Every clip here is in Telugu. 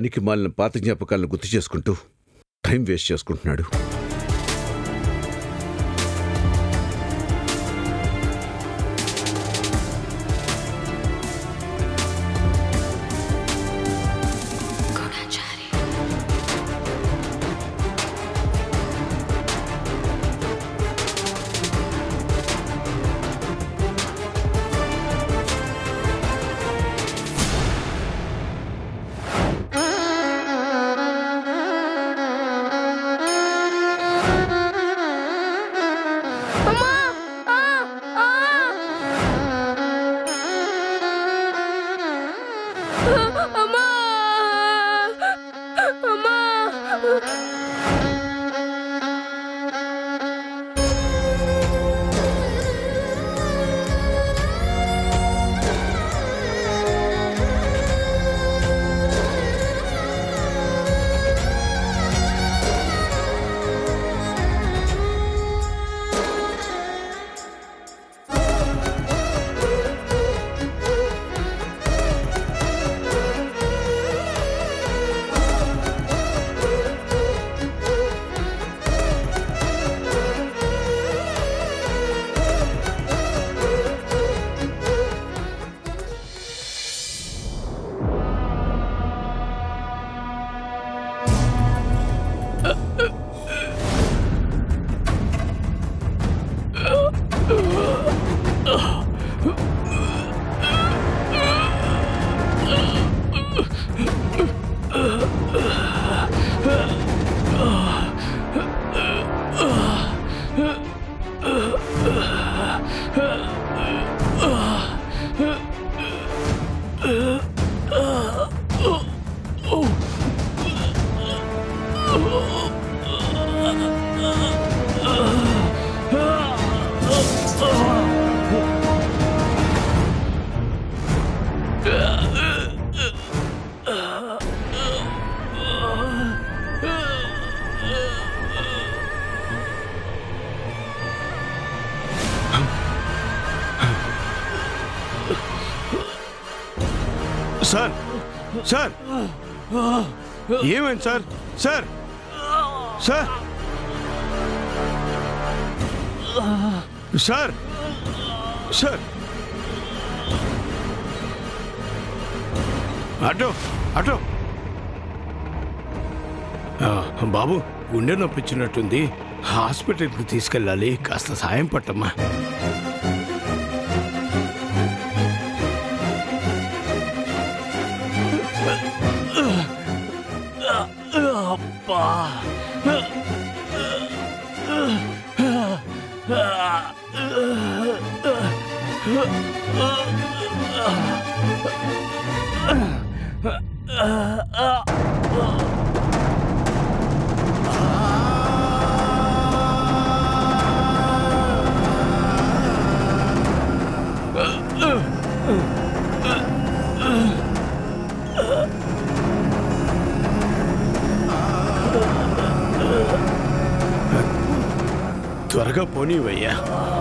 పనికి మాలిన పాత జ్ఞాపకాలను గుర్తు చేసుకుంటూ టైం వేస్ట్ చేసుకుంటున్నాడు అమ్మా ఆ! ఆ! అమ్మా అమ్మా సార్ సార్ ఏమైంది sir sir sir sir sir auto auto ఆ, బాబు గుండె నొప్పించినట్టుంది హాస్పిటల్కి తీసుకెళ్ళాలి కాస్త సాయం పట్టమ్మా త్వరగా పోనీవయ్యా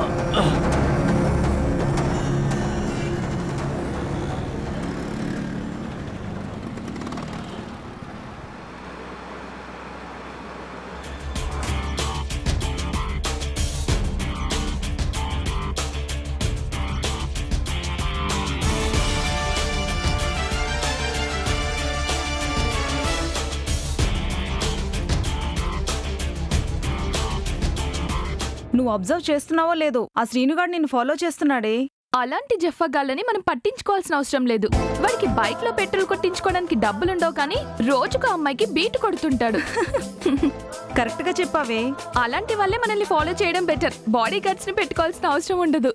నువ్వు అబ్జర్వ్ చేస్తున్నావో లేదో ఆ శ్రీనుగాడు నిన్ను ఫాలో చేస్తున్నాడే అలాంటి జఫ్ఫగాళ్ళని మనం పట్టించుకోవాల్సిన అవసరం లేదు వాడికి బైక్ లో పెట్రోల్ కొట్టించుకోవడానికి డబ్బులుండవు కానీ రోజుకు ఆ అమ్మాయికి బీట్ కొడుతుంటాడు కరెక్ట్ గా చెప్పావే అలాంటి వాళ్ళే మనల్ని ఫాలో చేయడం బెటర్ బాడీ గార్డ్స్ ని పెట్టుకోవాల్సిన అవసరం ఉండదు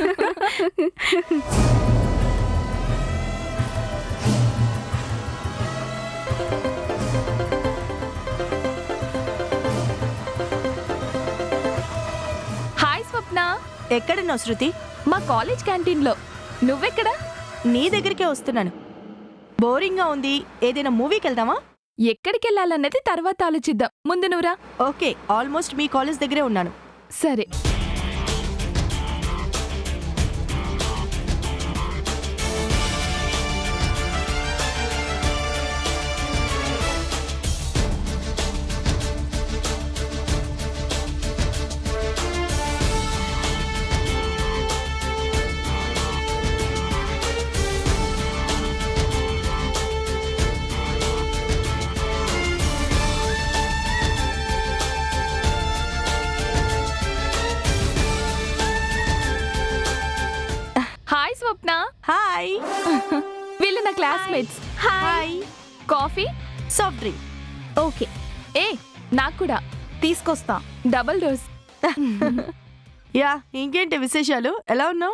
హాయ్ స్వప్న ఎక్కడున్నావు శృతి మా కాలేజ్ క్యాంటీన్ లో నువ్వెక్కడా నీ దగ్గరికే వస్తున్నాను బోరింగ్గా ఉంది ఏదైనా మూవీకి వెళ్దామా ఎక్కడికి వెళ్ళాలన్నది తర్వాత ఆలోచిద్దాం ముందు నువ్వురా ఓకే ఆల్మోస్ట్ మీ కాలేజ్ దగ్గరే ఉన్నాను సరే classmates hi coffee soft drink okay ఏ నాకు కూడా తీసుకొస్తా డబుల్ డోస్ యా ఇంకేంటి విశేషాలు ఎలా ఉన్నావు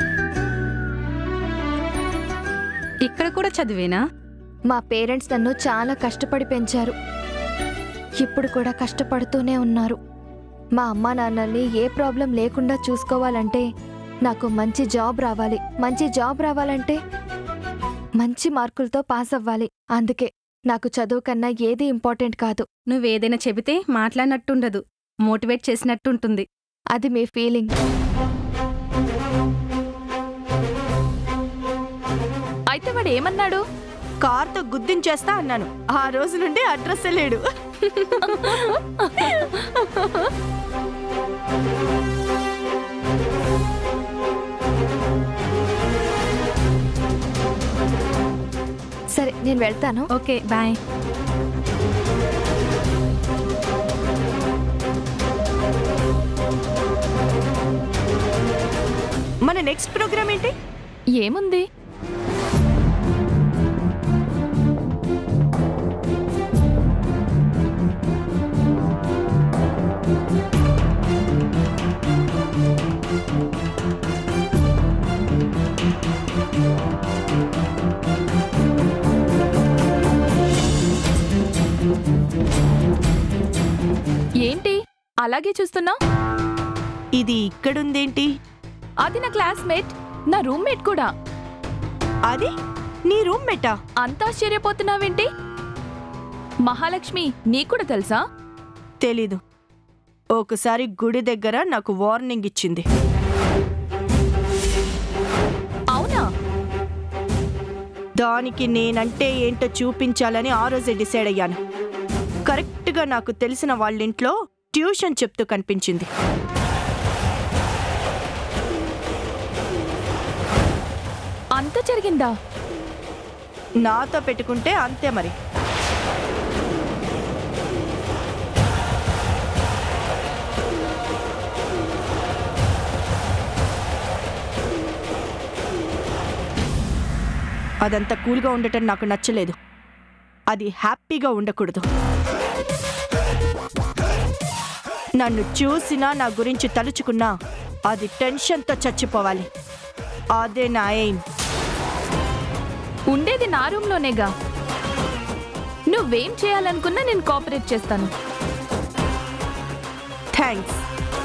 ఇక్కడ కూడా చదివేనా మా పేరెంట్స్ నన్ను చాలా కష్టపడి పెంచారు ఇప్పుడు కూడా కష్టపడుతూనే ఉన్నారు మా అమ్మా నాన్నల్ని ఏ ప్రాబ్లం లేకుండా చూసుకోవాలంటే నాకు మంచి జాబ్ రావాలి మంచి జాబ్ రావాలంటే మంచి మార్కులతో పాస్ అవ్వాలి అందుకే నాకు చదువు కన్నా ఏది ఇంపార్టెంట్ కాదు నువ్వేదైనా చెబితే మాట్లాడినట్టుండదు మోటివేట్ చేసినట్టుంటుంది అది మీ ఫీలింగ్ అయితే వాడు ఏమన్నాడు కార్తో గుద్దించేస్తా అన్నాను ఆ రోజు నుండి అడ్రస్ లేడు సరే నేను వెళ్తాను ఓకే బాయ్ మన నెక్స్ట్ ప్రోగ్రామ్ ఏంటి ఏముంది ఏంటి అలాగే చూస్తున్నావు ఇది ఇక్కడుందేంటి అది నా క్లాస్మేట్ నా రూమ్మేట్ కూడా అది నీ రూమ్ మెట్టా అంత ఆశ్చర్యపోతున్నావేంటి మహాలక్ష్మి నీకు కూడా తెలుసా తెలీదు ఒకసారి గుడి దగ్గర నాకు వార్నింగ్ ఇచ్చింది అవునా దానికి నేనంటే ఏంటో చూపించాలని ఆ రోజే డిసైడ్ అయ్యాను కరెక్ట్గా నాకు తెలిసిన వాళ్ళింట్లో ట్యూషన్ చెప్తూ కనిపించింది అంత జరిగిందా నాతో పెట్టుకుంటే అంతే మరి అదంతా కూల్గా ఉండటం నాకు నచ్చలేదు అది హ్యాపీగా ఉండకూడదు నన్ను చూసినా నా గురించి తలుచుకున్నా అది టెన్షన్తో చచ్చిపోవాలి అదే నా ఎయిమ్ ఉండేది నా రూమ్లోనేగా నువ్వేం చేయాలనుకున్నా నేను కోఆపరేట్ చేస్తాను థ్యాంక్స్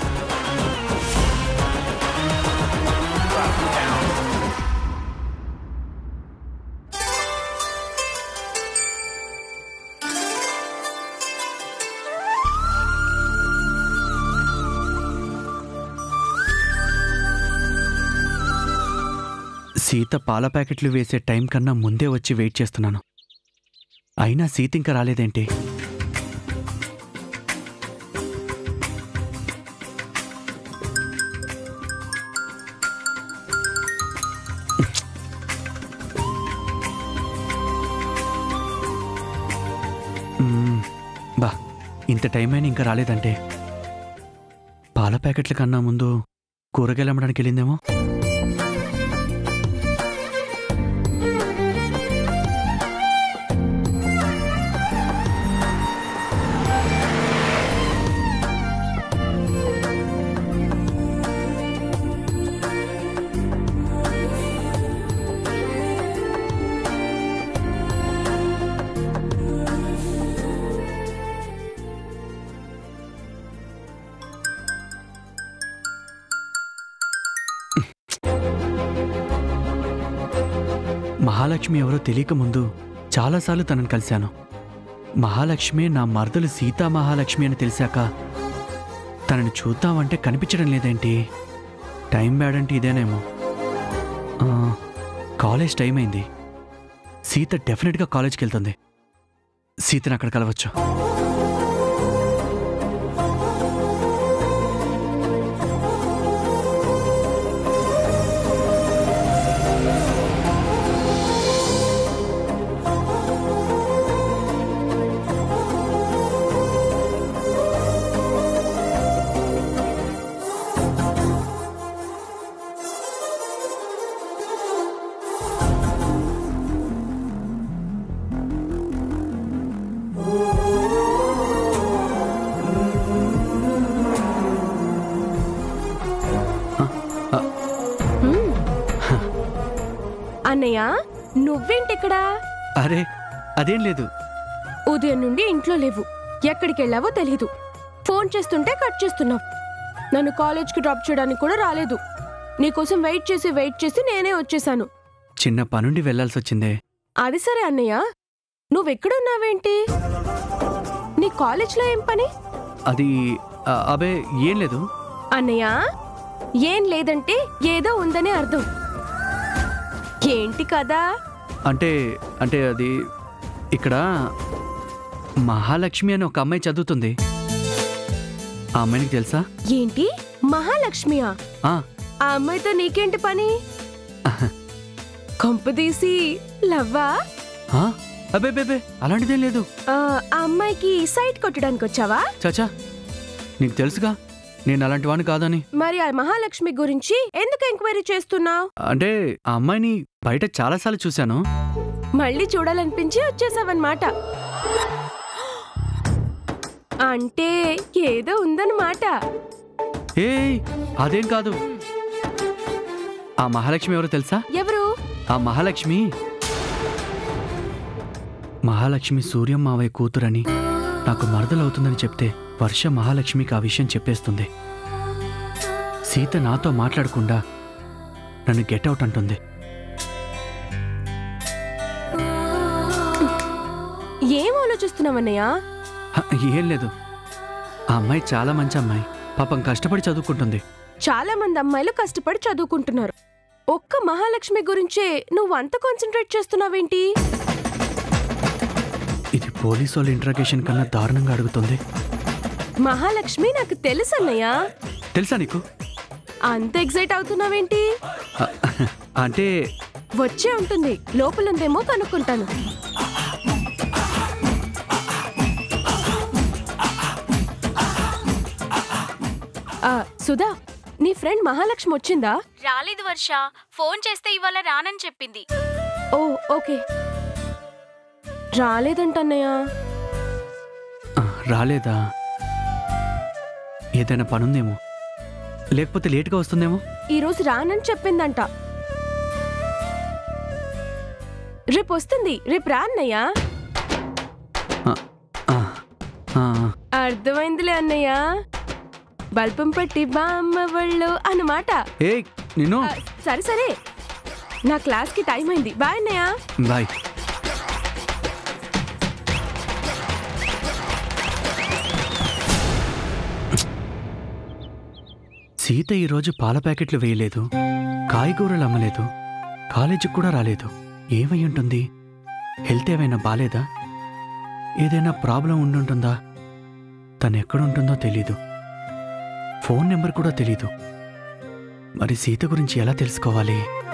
సీత పాల ప్యాకెట్లు వేసే టైం కన్నా ముందే వచ్చి వెయిట్ చేస్తున్నాను అయినా సీత ఇంకా రాలేదేంటి మ్మ్. బా ఇంత టైం అయినా ఇంకా రాలేదంటే పాల ప్యాకెట్ల కన్నా ముందు కూరగాయలు అమ్మడానికి వెళ్ళిందేమో మహాలక్ష్మి ఎవరో తెలియక ముందు చాలాసార్లు తనని కలిశాను మహాలక్ష్మి నా మరదలు సీతా మహాలక్ష్మి అని తెలిసాక తనని చూద్దామంటే కనిపించడం లేదేంటి టైం బ్యాడ్ అంటే ఇదేనేమో ఆ, కాలేజ్ టైం అయింది సీత డెఫినెట్గా కాలేజ్కి వెళ్తుంది సీతను అక్కడ కలవచ్చు అన్నయ్య నువ్వేంటిక్కడా అరే అదేం లేదు ఉదయం నుండి ఇంట్లో లేవు ఎక్కడికి వెళ్ళావో తెలీదు ఫోన్ చేస్తుంటే కట్ చేస్తున్నావు నన్ను కాలేజ్కి డ్రాప్ చేయడానికి కూడా రాలేదు నీకోసం వెయిట్ చేసి వెయిట్ చేసి నేనే వచ్చేసాను చిన్న పనుండి వెళ్లాల్సి వచ్చిందే అది సరే అన్నయ్య నువ్వెక్కడున్నావేంటి నీ కాలేజ్లో ఏం పని అది ఆ, అబే ఏం లేదు అన్నయ్య ఏం లేదంటే ఏదో ఉందనే అర్థం ఏంటి కదా అంటే అంటే అది ఇక్కడ మహాలక్ష్మి అని ఒక అమ్మాయి చదువుతుంది ఆ అమ్మాయినికి తెలుసా ఏంటి మహాలక్ష్మియా ఆ, ఆ అమ్మాయితో నీకేంటి పని కొంపదీసి లవ్వా ఆ, అబే బేబే అలాంటిదేం లేదు ఆ ఆ అమ్మాయికి సైట్ కొట్టడానికి వచ్చావా చాచా నీకు తెలుసుగా నేను అలాంటి వాడిని కాదని మరి ఆ మహాలక్ష్మి గురించి ఎందుకు ఎంక్వైరీ చేస్తున్నావు అంటే ఆ అమ్మాయిని బయట చాలాసార్లు చూశాను మళ్ళీ చూడాలనిపించి వచ్చేసావన్నమాట అంటే ఏదో ఉందన్నమాట ఏ అదేం కాదు ఆ మహాలక్ష్మి ఎవరో తెలుసా ఎవరు ఆ మహాలక్ష్మి మహాలక్ష్మి సూర్యం మావయ్య కూతురని నాకు మరదలవుతుందని చెప్తే వర్ష మహాలక్ష్మికి ఆ విషయం చెప్పేస్తుంది సీత నాతో మాట్లాడకుండా నన్ను గెట్ అవుట్ అంటుంది ఏం ఆలోచిస్తున్నావన్నయ్య హ, ఏం లేదు ఆ అమ్మాయి చాలా మంచి అమ్మాయి పాపం కష్టపడి చదువుకుంటుంది చాలా మంది అమ్మాయిలు కష్టపడి చదువుకుంటున్నారు ఒక్క మహాలక్ష్మి గురించే నువ్వు అంత కాన్సన్ట్రేట్ చేస్తున్నావేంటి ఇది పోలీసు వాళ్ళ ఇంట్రాగేషన్ కన్నా దారుణంగా అడుగుతుంది మహాలక్ష్మి నాకు తెలుసు అన్నయ్య తెలుసా నీకు అంత ఎగ్జైట్ అవుతున్నావేంటి అ, అంటే వచ్చే ఉంటుంది లోపలుందేమో కనుక్కుంటాను ఆ, సుధా నీ ఫ్రెండ్ మహాలక్ష్మి వచ్చిందా రాలేదు వర్ష ఫోన్ చేస్తే ఇవాళ రానని చెప్పింది ఓ ఓకే రాలేదంటన్నయ్య ఆ, రాలేదా ఏదైనా పనుందేమో లేకపోతే లేటుగా వస్తుందేమో ఈరోజు రానని చెప్పిందంట రేపు వస్తుంది రేపు రా అన్నయ్య ఆ, ఆ, ఆ, అర్థమైందిలే అన్నయ్య బల్పం పట్టి బామ్మ వాళ్ళు అన్నమాట ఏయ్ నిన్ను ఆ, సరే సరే నా క్లాస్కి టైం అయింది బాయ్ అన్నయ్య బాయ్ సీత ఈరోజు పాల ప్యాకెట్లు వేయలేదు కాయగూరలు అమ్మలేదు కాలేజీకి కూడా రాలేదు ఏమై ఉంటుంది హెల్త్ ఏమైనా బాలేదా ఏదైనా ప్రాబ్లం ఉండుంటుందా తను ఎక్కడుంటుందో తెలీదు ఫోన్ నెంబర్ కూడా తెలీదు మరి సీత గురించి ఎలా తెలుసుకోవాలి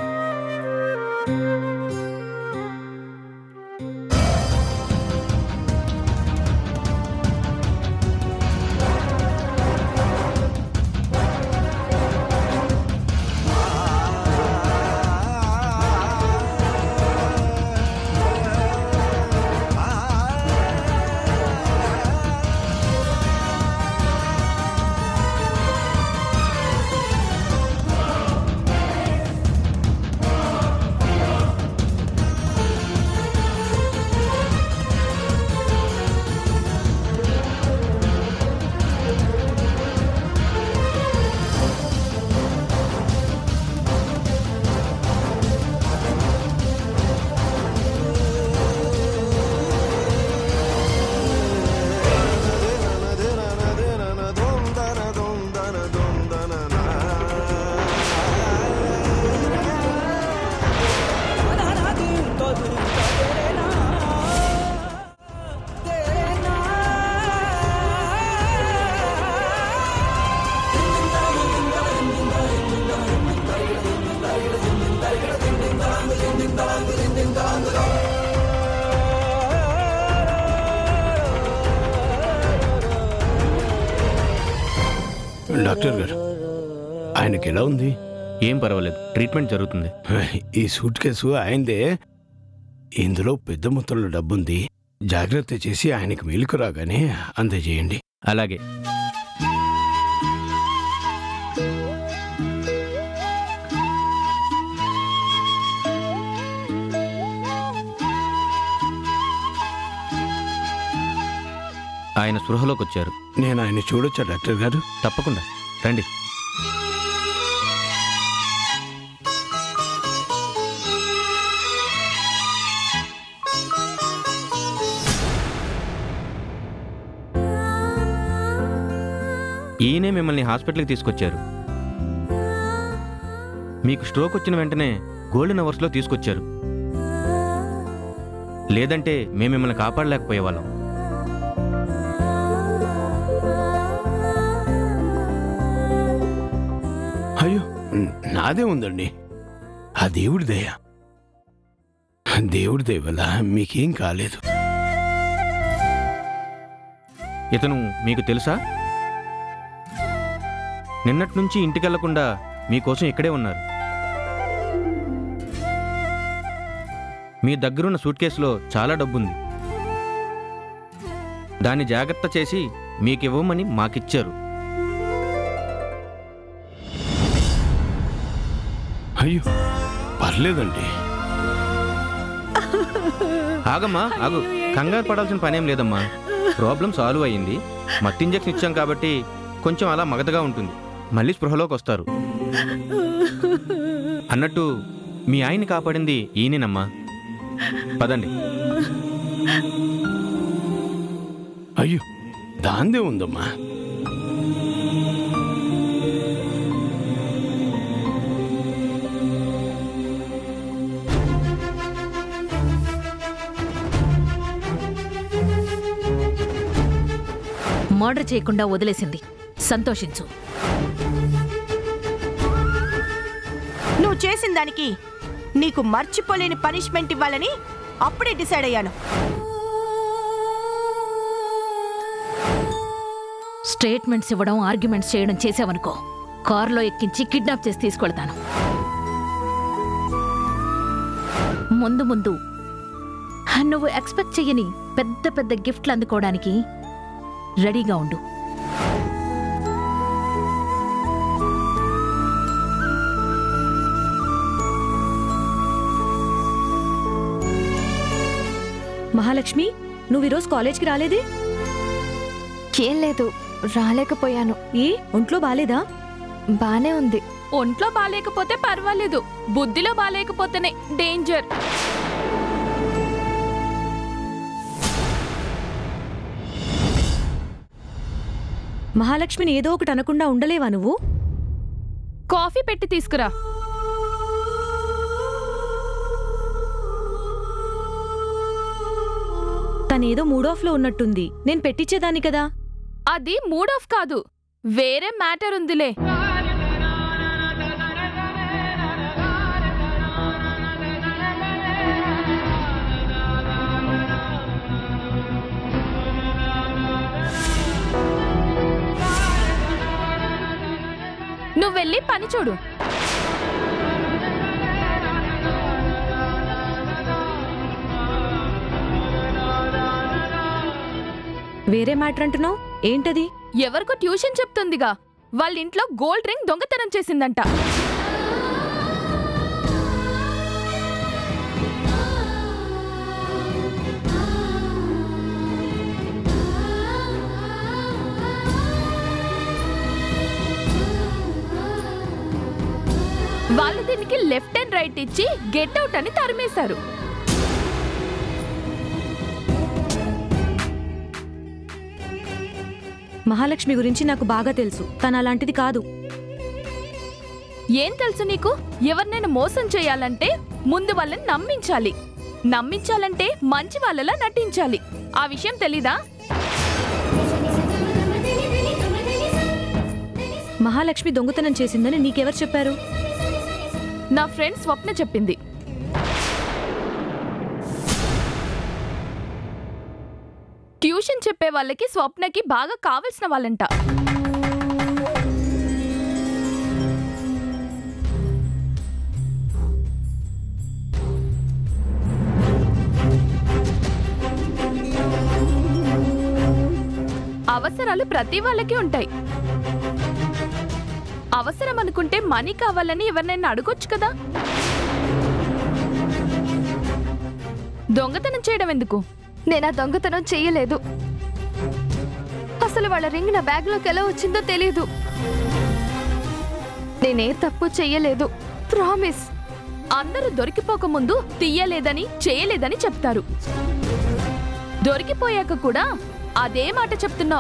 డాక్టర్ గారు ఆయనకి ఎలా ఉంది ఏం పర్వాలేదు ట్రీట్మెంట్ జరుగుతుంది ఈ సూట్ కేసు ఆయనదే ఇందులో పెద్ద మొత్తంలో డబ్బుంది జాగ్రత్త చేసి ఆయనకి మేలుకు రాగానే అందజేయండి అలాగే ఆయన స్పృహలోకి వచ్చారు నేను ఆయన చూడొచ్చా డాక్టర్ గారు తప్పకుండా రండి ఈయనే మిమ్మల్ని హాస్పిటల్కి తీసుకొచ్చారు మీకు స్ట్రోక్ వచ్చిన వెంటనే గోల్డెన్ అవర్స్లో తీసుకొచ్చారు లేదంటే మేము మిమ్మల్ని కాపాడలేకపోయేవాళ్ళం అయ్యో నాదే ఉందండి ఆ దేవుడి దయ దేవుడి దయ వల్ల మీకేం కాలేదు ఇతను మీకు తెలుసా నిన్నటి నుంచి ఇంటికెళ్లకుండా మీకోసం ఇక్కడే ఉన్నారు మీ దగ్గరున్న సూట్ కేసులో చాలా డబ్బుంది దాన్ని జాగ్రత్త చేసి మీకివ్వమని మాకిచ్చారు అయ్యో పర్లేదండి ఆగమ్మా ఆగు కంగారు పడాల్సిన పనేం లేదమ్మా ప్రాబ్లం సాల్వ్ అయ్యింది మత్తు ఇంజెక్షన్ ఇచ్చాం కాబట్టి కొంచెం అలా మగతగా ఉంటుంది మళ్ళీ స్పృహలోకి వస్తారు అన్నట్టు మీ ఆయన్ని కాపాడింది ఈయనేనమ్మా పదండి అయ్యో దాందే ఉందమ్మా మర్డర్ చేయకుండా వదిలేసింది సంతోషించు నువ్వు చేసిన దానికి నీకు మర్చిపోలేని పనిష్మెంట్ ఇవ్వాలని అప్పుడే డిసైడ్ అయ్యాను స్టేట్మెంట్స్ ఇవ్వడం ఆర్గ్యుమెంట్స్ చేయడం చేసావనుకో కారులో ఎక్కించి కిడ్నాప్ చేసి తీసుకెళ్తాను ముందు ముందు నువ్వు ఎక్స్పెక్ట్ చెయ్యని పెద్ద పెద్ద గిఫ్ట్లు అందుకోవడానికి రెడీగా ఉండు మహాలక్ష్మి నువ్వు ఈరోజు కాలేజ్కి రాలేదే ఏం లేదు రాలేకపోయాను ఏ ఒంట్లో బాలేదా బానే ఉంది ఒంట్లో బాలేకపోతే పర్వాలేదు బుద్ధిలో బాలేకపోతేనే డేంజర్ మహాలక్ష్మిని ఏదో ఒకటి అనకుండా ఉండలేవా నువ్వు కాఫీ పెట్టి తీసుకురా తనేదో మూడ్ ఆఫ్ లో ఉన్నట్టుంది నేను పెట్టించేదాన్ని కదా అది మూడ్ ఆఫ్ కాదు వేరే మ్యాటర్ ఉందిలే నువ్వు వెళ్ళి పని చూడు వేరే మ్యాటర్ అంటున్నావు ఏంటది ఎవరికో ట్యూషన్ చెప్తుందిగా వాళ్ళ ఇంట్లో గోల్డ్ రింగ్ దొంగతనం చేసిందంట వాళ్ళు దీనికి లెఫ్ట్ అండ్ రైట్ ఇచ్చి గెట్ అవుట్ అని తరిమేశారు మహాలక్ష్మి గురించి నాకు బాగా తెలుసు తను అలాంటిది కాదు ఏం తెలుసు నీకు ఎవరినైనా మోసం చేయాలంటే ముందు వాళ్ళని నమ్మించాలి నమ్మించాలంటే మంచి వాళ్ళలా నటించాలి ఆ విషయం తెలీదా మహాలక్ష్మి దొంగతనం చేసిందని నీకెవరు చెప్పారు నా ఫ్రెండ్ స్వప్న చెప్పింది ట్యూషన్ చెప్పే వాళ్ళకి స్వప్నకి బాగా కావలసిన వాళ్ళంట అవసరాలు ప్రతి వాళ్ళకి ఉంటాయి అవసరం అనుకుంటే మనీ కావాలని ఎవరినైనా అడగొచ్చు కదా దొంగతనం చేయడం ఎందుకు నేను ఆ దొంగతనం చెయ్యలేదు అసలు వాళ్ళ రింగ్ నా బ్యాగ్లోకి ఎలా వచ్చిందో తెలియదు నేనే తప్పు చెయ్యలేదు ప్రామిస్ అందరూ దొరికిపోక ముందు తీయలేదని చేయలేదని చెప్తారు దొరికిపోయాక కూడా అదే మాట చెప్తున్నావు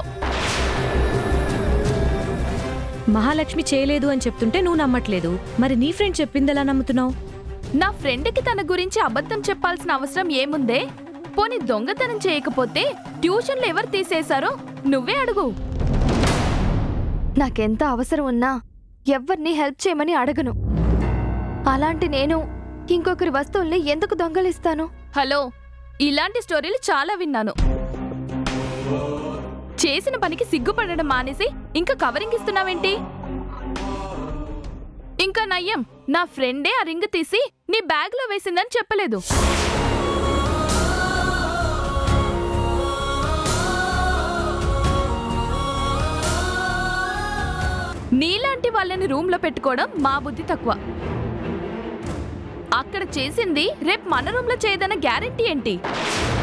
మహాలక్ష్మి చేయలేదు అని చెప్తుంటే నువ్వు నమ్మట్లేదు మరి నీ ఫ్రెండ్ చెప్పింది ఎలా నమ్ముతున్నావు నా ఫ్రెండ్కి తన గురించి అబద్ధం చెప్పాల్సిన అవసరం ఏముందే పోనీ దొంగతనం చేయకపోతే ట్యూషన్లు ఎవరు తీసేశారో నువ్వే అడుగు నాకెంత అవసరం ఉన్నా ఎవ్వరిని హెల్ప్ చేయమని అడగను అలాంటి నేను ఇంకొకరి వస్తువుల్ని ఎందుకు దొంగలిస్తాను హలో ఇలాంటి స్టోరీలు చాలా విన్నాను చేసిన పనికి సిగ్గుపడడం మానేసి ఇంకా కవరింగ్ ఇస్తున్నావేంటి ఇంకా నయ్యం నా ఫ్రెండే ఆ రింగ్ తీసి నీ బ్యాగ్లో వేసిందని చెప్పలేదు నీలాంటి వాళ్ళని రూమ్లో పెట్టుకోవడం మా బుద్ధి తక్కువ అక్కడ చేసింది రేపు మన రూమ్లో చేయదన్న గ్యారెంటీ ఏంటి